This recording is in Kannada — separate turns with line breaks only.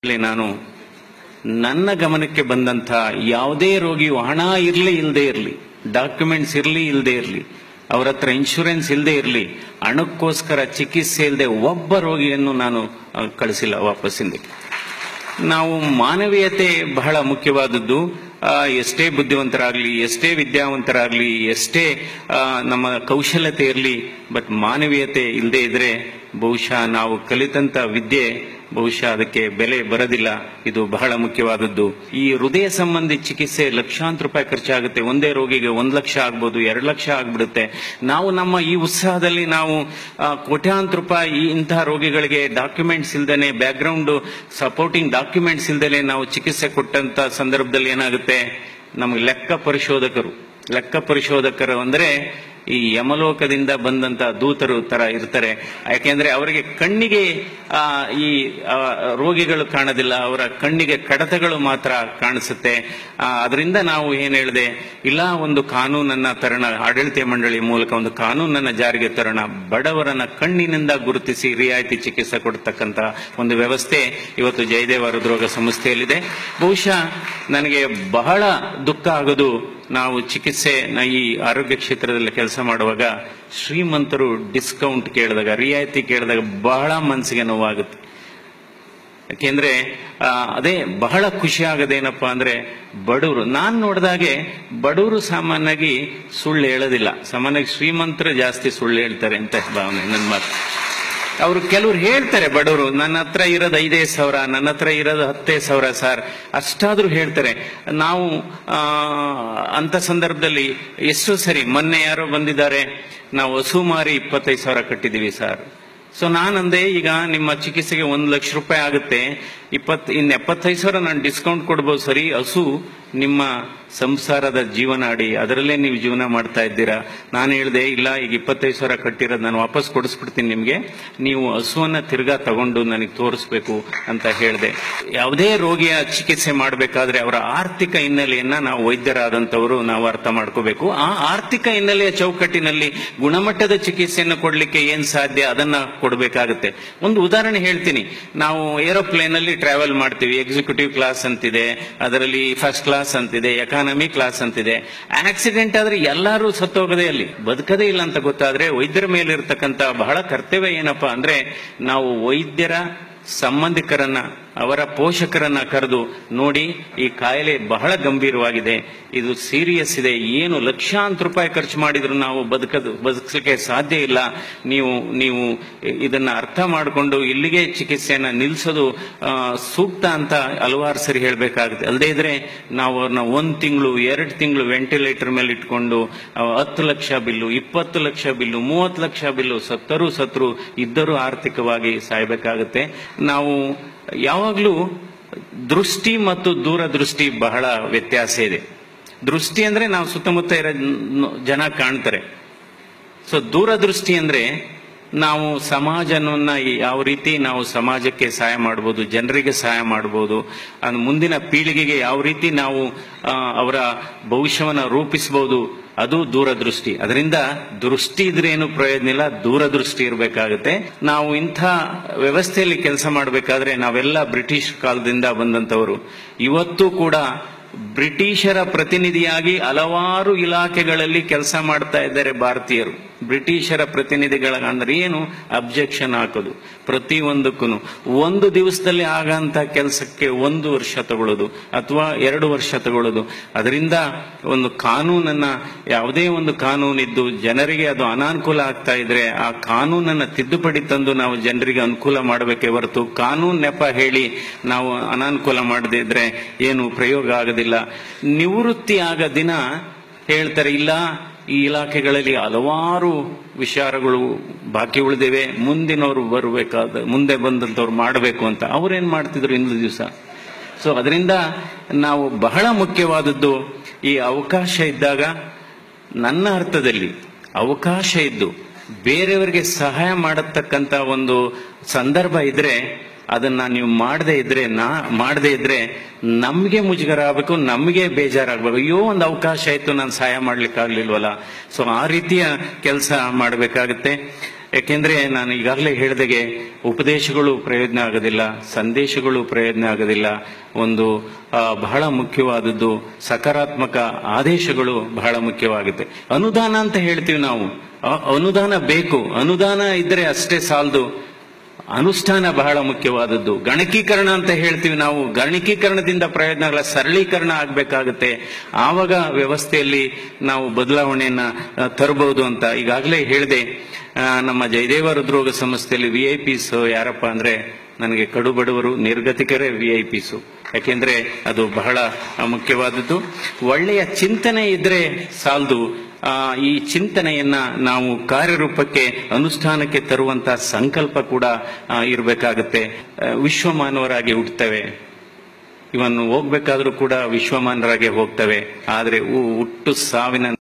ಇಲ್ಲಿ ನಾನು ನನ್ನ ಗಮನಕ್ಕೆ ಬಂದಂತ ಯಾವುದೇ ರೋಗಿಯು ಹಣ ಇರಲಿ ಇಲ್ಲದೆ ಇರಲಿ ಡಾಕ್ಯುಮೆಂಟ್ಸ್ ಇರಲಿ ಇಲ್ಲದೆ ಇರಲಿ ಅವ್ರ ಹತ್ರ ಇನ್ಶೂರೆನ್ಸ್ ಇಲ್ಲದೆ ಇರಲಿ ಹಣಕ್ಕೋಸ್ಕರ ಚಿಕಿತ್ಸೆ ಇಲ್ಲದೆ ಒಬ್ಬ ರೋಗಿಯನ್ನು ನಾನು ಆ, ಕಳಿಸಿಲ್ಲ ವಾಪಸ್ ಹಿಂದಕ್ಕೆ ನಾವು ಮಾನವೀಯತೆ ಬಹಳ ಮುಖ್ಯವಾದದ್ದು ಆ, ಎಷ್ಟೇ ಬುದ್ಧಿವಂತರಾಗ್ಲಿ ಎಷ್ಟೇ ವಿದ್ಯಾವಂತರಾಗ್ಲಿ ಎಷ್ಟೇ ಆ, ನಮ್ಮ ಕೌಶಲ್ಯತೆ ಇರಲಿ ಬಟ್ ಮಾನವೀಯತೆ ಇಲ್ಲದೆ ಇದ್ರೆ ಬಹುಶಃ ನಾವು ಕಲಿತಂತ ವಿದ್ಯೆ ಬಹುಶಃ ಅದಕ್ಕೆ ಬೆಲೆ ಬರೋದಿಲ್ಲ ಇದು ಬಹಳ ಮುಖ್ಯವಾದದ್ದು ಈ ಹೃದಯ ಸಂಬಂಧಿ ಚಿಕಿತ್ಸೆ ಲಕ್ಷಾಂತರ ರೂಪಾಯಿ ಖರ್ಚಾಗುತ್ತೆ ಒಂದೇ ರೋಗಿಗೆ ಒಂದ್ ಲಕ್ಷ ಆಗ್ಬೋದು ಎರಡು ಲಕ್ಷ ಆಗ್ಬಿಡುತ್ತೆ ನಾವು ನಮ್ಮ ಈ ಉತ್ಸಾಹದಲ್ಲಿ ನಾವು ಆ, ಕೋಟ್ಯಾಂತರ ರೂಪಾಯಿ ಈ ಇಂತಹ ರೋಗಿಗಳಿಗೆ ಡಾಕ್ಯುಮೆಂಟ್ಸ್ ಇಲ್ದೇನೆ ಬ್ಯಾಕ್ ಗ್ರೌಂಡ್ ಸಪೋರ್ಟಿಂಗ್ ಡಾಕ್ಯುಮೆಂಟ್ಸ್ ಇಲ್ದೇನೆ ನಾವು ಚಿಕಿತ್ಸೆ ಕೊಟ್ಟಂತ ಸಂದರ್ಭದಲ್ಲಿ ಏನಾಗುತ್ತೆ ನಮಗೆ ಲೆಕ್ಕ ಪರಿಶೋಧಕರು ಲೆಕ್ಕ ಪರಿಶೋಧಕರು ಅಂದ್ರೆ ಈ ಯಮಲೋಕದಿಂದ ಬಂದಂತ ದೂತರು ತರ ಇರ್ತಾರೆ ಯಾಕೆಂದ್ರೆ ಅವರಿಗೆ ಕಣ್ಣಿಗೆ ಆ, ಈ ಆ, ರೋಗಿಗಳು ಕಾಣೋದಿಲ್ಲ ಅವರ ಕಣ್ಣಿಗೆ ಕಡತಗಳು ಮಾತ್ರ ಕಾಣಿಸುತ್ತೆ ಆ, ಅದರಿಂದ ನಾವು ಏನ್ ಹೇಳಿದೆ ಇಲ್ಲ ಒಂದು ಕಾನೂನನ್ನ ತರಣ ಆಡಳಿತ ಮಂಡಳಿ ಮೂಲಕ ಒಂದು ಕಾನೂನನ್ನ ಜಾರಿಗೆ ತರೋಣ ಬಡವರನ್ನ ಕಣ್ಣಿನಿಂದ ಗುರುತಿಸಿ ರಿಯಾಯಿತಿ ಚಿಕಿತ್ಸೆ ಕೊಡ್ತಕ್ಕಂತ ಒಂದು ವ್ಯವಸ್ಥೆ ಇವತ್ತು ಜಯದೇವ ಹೃದ್ರೋಗ ಸಂಸ್ಥೆಯಲ್ಲಿದೆ ಬಹುಶಃ ನನಗೆ ಬಹಳ ದುಃಖ ಆಗೋದು ನಾವು ಚಿಕಿತ್ಸೆ ನ ಈ ಆರೋಗ್ಯ ಕ್ಷೇತ್ರದಲ್ಲಿ ಕೆಲಸ ಮಾಡುವಾಗ ಶ್ರೀಮಂತರು ಡಿಸ್ಕೌಂಟ್ ಕೇಳಿದಾಗ ರಿಯಾಯಿತಿ ಕೇಳಿದಾಗ ಬಹಳ ಮನಸ್ಸಿಗೆ ನೋವಾಗುತ್ತೆ ಯಾಕೆಂದ್ರೆ ಆ, ಅದೇ ಬಹಳ ಖುಷಿ ಆಗದೇನಪ್ಪ ಅಂದ್ರೆ ಬಡವರು ನಾನ್ ನೋಡಿದಾಗೆ ಬಡವರು ಸಾಮಾನ್ಯವಾಗಿ ಸುಳ್ಳು ಹೇಳೋದಿಲ್ಲ ಸಾಮಾನ್ಯವಾಗಿ ಶ್ರೀಮಂತರು ಜಾಸ್ತಿ ಸುಳ್ಳು ಹೇಳ್ತಾರೆ ಅಂತ ಭಾವನೆ ನನ್ನ ಮಾತು ಅವರು ಕೆಲವ್ರು ಹೇಳ್ತಾರೆ ಬಡವರು ನನ್ನ ಹತ್ರ ಇರೋದು ಐದೇ ಸಾವಿರ ನನ್ನ ಹತ್ರ ಇರೋದು ಹತ್ತೇ ಸಾವಿರ ಸರ್ ಅಷ್ಟಾದ್ರೂ ಹೇಳ್ತಾರೆ ನಾವು ಆ, ಅಂತ ಸಂದರ್ಭದಲ್ಲಿ ಎಷ್ಟು ಸರಿ ಮೊನ್ನೆ ಯಾರೋ ಬಂದಿದ್ದಾರೆ ನಾವು ಹಸು ಮಾರಿ ಇಪ್ಪತ್ತೈದು ಸಾವಿರ ಕಟ್ಟಿದೀವಿ ಸರ್ ಸೊ ನಾನಂದೆ ಈಗ ನಿಮ್ಮ ಚಿಕಿತ್ಸೆಗೆ ಒಂದು ಲಕ್ಷ ರೂಪಾಯಿ ಆಗುತ್ತೆ ಇಪ್ಪತ್ ಇನ್ ಎಪ್ಪತ್ತೈದು ಸಾವಿರ ನಾನು ಡಿಸ್ಕೌಂಟ್ ಕೊಡ್ಬೋದು ಸರಿ ಹಸು ನಿಮ್ಮ ಸಂಸಾರದ ಜೀವನಾಡಿ ಅದರಲ್ಲೇ ನೀವು ಜೀವನ ಮಾಡ್ತಾ ಇದ್ದೀರಾ ನಾನು ಹೇಳಿದೆ ಇಲ್ಲ ಈಗ ಇಪ್ಪತ್ತೈದು ಸಾವಿರ ಕಟ್ಟಿರೋದು ನಾನು ವಾಪಸ್ ಕೊಡಿಸ್ಬಿಡ್ತೀನಿ ನಿಮಗೆ ನೀವು ಹಸುವನ್ನ ತಿರ್ಗಾ ತಗೊಂಡು ನನಗೆ ತೋರಿಸ್ಬೇಕು ಅಂತ ಹೇಳಿದೆ ಯಾವುದೇ ರೋಗಿಯ ಚಿಕಿತ್ಸೆ ಮಾಡಬೇಕಾದ್ರೆ ಅವರ ಆರ್ಥಿಕ ಹಿನ್ನೆಲೆಯನ್ನ ನಾವು ವೈದ್ಯರಾದಂತವರು ನಾವು ಅರ್ಥ ಮಾಡ್ಕೋಬೇಕು ಆ ಆರ್ಥಿಕ ಹಿನ್ನೆಲೆಯ ಚೌಕಟ್ಟಿನಲ್ಲಿ ಗುಣಮಟ್ಟದ ಚಿಕಿತ್ಸೆಯನ್ನು ಕೊಡ್ಲಿಕ್ಕೆ ಏನ್ ಸಾಧ್ಯ ಅದನ್ನ ಕೊಡಬೇಕಾಗುತ್ತೆ ಒಂದು ಉದಾಹರಣೆ ಹೇಳ್ತೀನಿ ನಾವು ಏರೋಪ್ಲೇನ್ ಅಲ್ಲಿ ಟ್ರಾವೆಲ್ ಮಾಡ್ತೀವಿ ಎಕ್ಸಿಕ್ಯೂಟಿವ್ ಕ್ಲಾಸ್ ಅಂತಿದೆ ಅದರಲ್ಲಿ ಫಸ್ಟ್ ಕ್ಲಾಸ್ ಅಂತಿದೆ ಎಕಾನಮಿ ಕ್ಲಾಸ್ ಅಂತಿದೆ ಆಕ್ಸಿಡೆಂಟ್ ಆದ್ರೆ ಎಲ್ಲರೂ ಸತ್ತೋಗದೆ ಅಲ್ಲಿ ಬದುಕದೇ ಇಲ್ಲ ಅಂತ ಗೊತ್ತಾದ್ರೆ ವೈದ್ಯರ ಮೇಲೆ ಇರತಕ್ಕಂತ ಬಹಳ ಕರ್ತವ್ಯ ಏನಪ್ಪಾ ಅಂದ್ರೆ ನಾವು ವೈದ್ಯರ ಸಂಬಂಧಿಕರನ್ನ ಅವರ ಪೋಷಕರನ್ನ ಕರೆದು ನೋಡಿ ಈ ಕಾಯಿಲೆ ಬಹಳ ಗಂಭೀರವಾಗಿದೆ ಇದು ಸೀರಿಯಸ್ ಇದೆ ಏನು ಲಕ್ಷಾಂತರ ರೂಪಾಯಿ ಖರ್ಚು ಮಾಡಿದ್ರು ನಾವು ಬದುಕದು ಬದುಕಲಿಕ್ಕೆ ಸಾಧ್ಯ ಇಲ್ಲ ನೀವು ನೀವು ಇದನ್ನ ಅರ್ಥ ಮಾಡಿಕೊಂಡು ಇಲ್ಲಿಗೆ ಚಿಕಿತ್ಸೆಯನ್ನ ನಿಲ್ಲಿಸೋದು ಆ, ಸೂಕ್ತ ಅಂತ ಹಲವಾರು ಸರಿ ಹೇಳ್ಬೇಕಾಗುತ್ತೆ ಅಲ್ಲದೆ ಇದ್ರೆ ನಾವು ಅವ್ರನ್ನ ಒಂದ್ ತಿಂಗಳು ಎರಡು ತಿಂಗಳು ವೆಂಟಿಲೇಟರ್ ಮೇಲೆ ಇಟ್ಕೊಂಡು ಆ, ಹತ್ತು ಲಕ್ಷ ಬಿಲ್ಲು ಇಪ್ಪತ್ತು ಲಕ್ಷ ಬಿಲ್ಲು ಮೂವತ್ತು ಲಕ್ಷ ಬಿಲ್ಲು ಸತ್ತರೂ ಸತ್ರು ಇದ್ದರೂ ಆರ್ಥಿಕವಾಗಿ ಸಾಯ್ಬೇಕಾಗುತ್ತೆ ನಾವು ಯಾವಾಗ್ಲೂ ದೃಷ್ಟಿ ಮತ್ತು ದೂರದೃಷ್ಟಿ ಬಹಳ ವ್ಯತ್ಯಾಸ ಇದೆ ದೃಷ್ಟಿ ಅಂದ್ರೆ ನಾವು ಸುತ್ತಮುತ್ತ ಇರೋ ನ- ಜನ ಕಾಣ್ತಾರೆ ಸೊ ದೂರದೃಷ್ಟಿ ಅಂದ್ರೆ ನಾವು ಸಮಾಜವನ್ನ ಯಾವ ರೀತಿ ನಾವು ಸಮಾಜಕ್ಕೆ ಸಹಾಯ ಮಾಡ್ಬೋದು ಜನರಿಗೆ ಸಹಾಯ ಮಾಡ್ಬೋದು ಅದು ಮುಂದಿನ ಪೀಳಿಗೆಗೆ ಯಾವ ರೀತಿ ನಾವು ಆ, ಅವರ ಭವಿಷ್ಯವನ್ನ ರೂಪಿಸಬಹುದು ಅದು ದೂರದೃಷ್ಟಿ ಅದರಿಂದ ದೃಷ್ಟಿ ಇದ್ರೆ ಏನು ಪ್ರಯೋಜನ ಇಲ್ಲ ದೂರದೃಷ್ಟಿ ಇರಬೇಕಾಗುತ್ತೆ ನಾವು ಇಂಥ ವ್ಯವಸ್ಥೆಯಲ್ಲಿ ಕೆಲಸ ಮಾಡಬೇಕಾದ್ರೆ ನಾವೆಲ್ಲ ಬ್ರಿಟಿಷ್ ಕಾಲದಿಂದ ಬಂದಂತವರು ಇವತ್ತು ಕೂಡ ಬ್ರಿಟಿಷರ ಪ್ರತಿನಿಧಿಯಾಗಿ ಹಲವಾರು ಇಲಾಖೆಗಳಲ್ಲಿ ಕೆಲಸ ಮಾಡ್ತಾ ಇದ್ದಾರೆ ಭಾರತೀಯರು ಬ್ರಿಟಿಷರ ಪ್ರತಿನಿಧಿಗಳ ಅಂದ್ರೆ ಏನು ಅಬ್ಜೆಕ್ಷನ್ ಹಾಕೋದು ಪ್ರತಿ ಒಂದಕ್ಕೂ ಒಂದು ದಿವಸದಲ್ಲಿ ಆಗಂತ ಕೆಲಸಕ್ಕೆ ಒಂದು ವರ್ಷ ತಗೊಳ್ಳೋದು ಅಥವಾ ಎರಡು ವರ್ಷ ತಗೊಳ್ಳೋದು ಅದರಿಂದ ಒಂದು ಕಾನೂನನ್ನ ಯಾವುದೇ ಒಂದು ಕಾನೂನಿದ್ದು ಜನರಿಗೆ ಅದು ಅನಾನುಕೂಲ ಆಗ್ತಾ ಇದ್ರೆ ಆ ಕಾನೂನನ್ನ ತಿದ್ದುಪಡಿ ತಂದು ನಾವು ಜನರಿಗೆ ಅನುಕೂಲ ಮಾಡಬೇಕೇ ಹೊರತು ಕಾನೂನು ನೆಪ ಹೇಳಿ ನಾವು ಅನಾನುಕೂಲ ಮಾಡದೇ ಇದ್ರೆ ಏನು ಪ್ರಯೋಗ ಆಗೋದಿಲ್ಲ ನಿವೃತ್ತಿ ಆಗ ದಿನ ಹೇಳ್ತಾರೆ ಇಲ್ಲ ಈ ಇಲಾಖೆಗಳಲ್ಲಿ ಹಲವಾರು ವಿಚಾರಗಳು ಬಾಕಿ ಉಳಿದಿವೆ ಮುಂದಿನವರು ಬರಬೇಕಾದ ಮುಂದೆ ಬಂದಂತವ್ರು ಮಾಡಬೇಕು ಅಂತ ಅವ್ರೇನ್ ಮಾಡ್ತಿದ್ರು ಇಂದು ದಿವಸ ಸೊ ಅದರಿಂದ ನಾವು ಬಹಳ ಮುಖ್ಯವಾದದ್ದು ಈ ಅವಕಾಶ ಇದ್ದಾಗ ನನ್ನ ಅರ್ಥದಲ್ಲಿ ಅವಕಾಶ ಇದ್ದು ಬೇರೆಯವರಿಗೆ ಸಹಾಯ ಮಾಡತಕ್ಕಂತ ಒಂದು ಸಂದರ್ಭ ಇದ್ರೆ ಅದನ್ನ ನೀವು ಮಾಡದೇ ಇದ್ರೆ ನಾ ಮಾಡದೇ ಇದ್ರೆ ನಮ್ಗೆ ಮುಜುಗರ ಆಗ್ಬೇಕು ನಮ್ಗೆ ಬೇಜಾರಾಗ್ಬೇಕು ಅಯ್ಯೋ ಒಂದು ಅವಕಾಶ ಆಯ್ತು ನಾನು ಸಹಾಯ ಮಾಡ್ಲಿಕ್ಕೆ ಆಗ್ಲಿಲ್ವಲ್ಲ ಸೊ ಆ ರೀತಿಯ ಕೆಲಸ ಮಾಡಬೇಕಾಗುತ್ತೆ ಯಾಕೆಂದ್ರೆ ನಾನು ಈಗಾಗಲೇ ಹೇಳಿದಾಗೆ ಉಪದೇಶಗಳು ಪ್ರಯೋಜನ ಆಗೋದಿಲ್ಲ ಸಂದೇಶಗಳು ಪ್ರಯೋಜನ ಆಗೋದಿಲ್ಲ ಒಂದು ಆ, ಬಹಳ ಮುಖ್ಯವಾದದ್ದು ಸಕಾರಾತ್ಮಕ ಆದೇಶಗಳು ಬಹಳ ಮುಖ್ಯವಾಗುತ್ತೆ ಅನುದಾನ ಅಂತ ಹೇಳ್ತೀವಿ ನಾವು ಅ- ಅನುದಾನ ಬೇಕು ಅನುದಾನ ಇದ್ರೆ ಅಷ್ಟೇ ಸಾಲದು ಅನುಷ್ಠಾನ ಬಹಳ ಮುಖ್ಯವಾದದ್ದು ಗಣಕೀಕರಣ ಅಂತ ಹೇಳ್ತೀವಿ ನಾವು ಗಣಕೀಕರಣದಿಂದ ಪ್ರಯೋಜನಗಳ ಸರಳೀಕರಣ ಆಗಬೇಕಾಗುತ್ತೆ ಆವಾಗ ವ್ಯವಸ್ಥೆಯಲ್ಲಿ ನಾವು ಬದಲಾವಣೆಯನ್ನ ಆ, ತರಬಹುದು ಅಂತ ಈಗಾಗಲೇ ಹೇಳಿದೆ ಆ, ನಮ್ಮ ಜಯದೇವ ಹೃದ್ರೋಗ ಸಂಸ್ಥೆಯಲ್ಲಿ ವಿ ಐ ಪಿಸ್ ಯಾರಪ್ಪ ಅಂದ್ರೆ ನನಗೆ ಕಡು ಬಡವರು ನಿರ್ಗತಿಕರೇ ವಿ ಐ ಪಿಸು ಯಾಕೆಂದ್ರೆ ಅದು ಬಹಳ ಆ, ಮುಖ್ಯವಾದದ್ದು ಒಳ್ಳೆಯ ಚಿಂತನೆ ಇದ್ರೆ ಸಾಲದು ಆ, ಈ ಚಿಂತನೆಯನ್ನ ನಾವು ಕಾರ್ಯರೂಪಕ್ಕೆ ಅನುಷ್ಠಾನಕ್ಕೆ ತರುವಂತ ಸಂಕಲ್ಪ ಕೂಡ ಇರಬೇಕಾಗುತ್ತೆ ವಿಶ್ವಮಾನವರಾಗಿ ಹುಟ್ಟುತ್ತವೆ ಇವನ್ ಹೋಗ್ಬೇಕಾದ್ರೂ ಕೂಡ ವಿಶ್ವಮಾನರಾಗೆ ಹೋಗ್ತವೆ ಆದ್ರೆ ಹು- ಹುಟ್ಟು ಸಾವಿನ